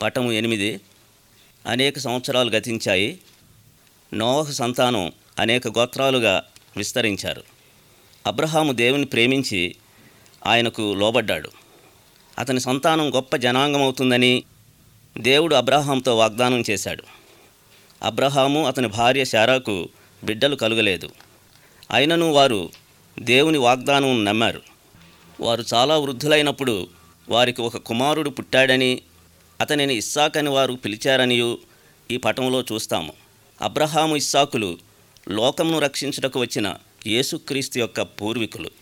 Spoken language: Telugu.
పటము ఎనిమిది అనేక సంవత్సరాలు గతించాయి నోవహు సంతానం అనేక గోత్రాలుగా విస్తరించారు అబ్రహాము దేవుని ప్రేమించి ఆయనకు లోబడ్డాడు అతని సంతానం గొప్ప జనాంగమవుతుందని దేవుడు అబ్రహాంతో వాగ్దానం చేశాడు అబ్రహాము అతని భార్య శారాకు బిడ్డలు కలుగలేదు అయినను వారు దేవుని వాగ్దానం నమ్మారు వారు చాలా వృద్ధులైనప్పుడు వారికి ఒక కుమారుడు పుట్టాడని అతనిని ఇస్సాకని వారు పిలిచారనియు ఈ పటంలో చూస్తాము అబ్రహాము ఇస్సాకులు లోకమును రక్షించుటకు వచ్చిన యేసుక్రీస్తు యొక్క పూర్వీకులు